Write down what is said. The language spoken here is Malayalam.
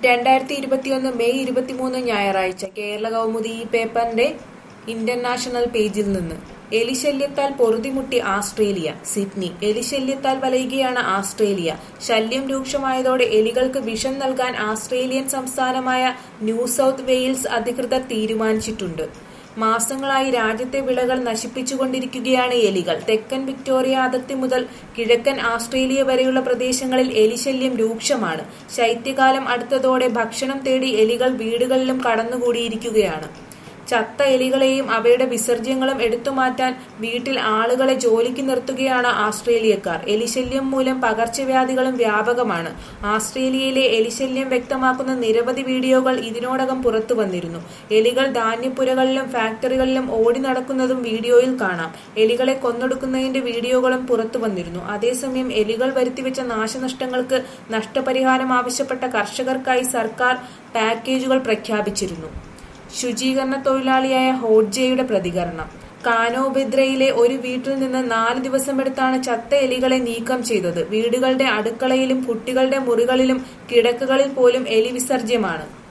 രണ്ടായിരത്തി ഇരുപത്തിയൊന്ന് മെയ് ഇരുപത്തിമൂന്ന് ഞായറാഴ്ച കേരള കൗമുദി ഈ പേപ്പറിന്റെ ഇന്റർനാഷണൽ പേജിൽ നിന്ന് എലിശല്യത്താൽ പൊറുതിമുട്ടി ആസ്ട്രേലിയ സിഡ്നി എലിശല്യത്താൽ വലയുകയാണ് ആസ്ട്രേലിയ ശല്യം രൂക്ഷമായതോടെ എലികൾക്ക് വിഷം നൽകാൻ ആസ്ട്രേലിയൻ സംസ്ഥാനമായ ന്യൂ സൗത്ത് വെയിൽസ് അധികൃതർ തീരുമാനിച്ചിട്ടുണ്ട് മാസങ്ങളായി രാജ്യത്തെ വിളകൾ നശിപ്പിച്ചുകൊണ്ടിരിക്കുകയാണ് എലികൾ തെക്കൻ വിക്ടോറിയ അതിർത്തി മുതൽ കിഴക്കൻ ആസ്ട്രേലിയ വരെയുള്ള പ്രദേശങ്ങളിൽ എലിശല്യം രൂക്ഷമാണ് ശൈത്യകാലം അടുത്തതോടെ ഭക്ഷണം തേടി എലികൾ വീടുകളിലും കടന്നുകൂടിയിരിക്കുകയാണ് ചത്ത എലികളെയും അവയുടെ വിസർജ്യങ്ങളും എടുത്തുമാറ്റാൻ വീട്ടിൽ ആളുകളെ ജോലിക്ക് നിർത്തുകയാണ് ആസ്ട്രേലിയക്കാർ എലിശല്യം മൂലം പകർച്ചവ്യാധികളും വ്യാപകമാണ് ആസ്ട്രേലിയയിലെ എലിശല്യം വ്യക്തമാക്കുന്ന നിരവധി വീഡിയോകൾ ഇതിനോടകം പുറത്തു വന്നിരുന്നു എലികൾ ധാന്യപ്പുരകളിലും ഫാക്ടറികളിലും ഓടി നടക്കുന്നതും വീഡിയോയിൽ കാണാം എലികളെ കൊന്നൊടുക്കുന്നതിന്റെ വീഡിയോകളും പുറത്തു വന്നിരുന്നു അതേസമയം എലികൾ വരുത്തിവെച്ച നാശനഷ്ടങ്ങൾക്ക് നഷ്ടപരിഹാരം ആവശ്യപ്പെട്ട കർഷകർക്കായി സർക്കാർ പാക്കേജുകൾ പ്രഖ്യാപിച്ചിരുന്നു ശുചീകരണ തൊഴിലാളിയായ ഹോഡ്ജയുടെ പ്രതികരണം കാനോബിദ്രയിലെ ഒരു വീട്ടിൽ നിന്ന് നാല് ദിവസമെടുത്താണ് ചത്ത എലികളെ നീക്കം ചെയ്തത് വീടുകളുടെ അടുക്കളയിലും കുട്ടികളുടെ മുറികളിലും കിടക്കകളിൽ പോലും എലി വിസർജ്യമാണ്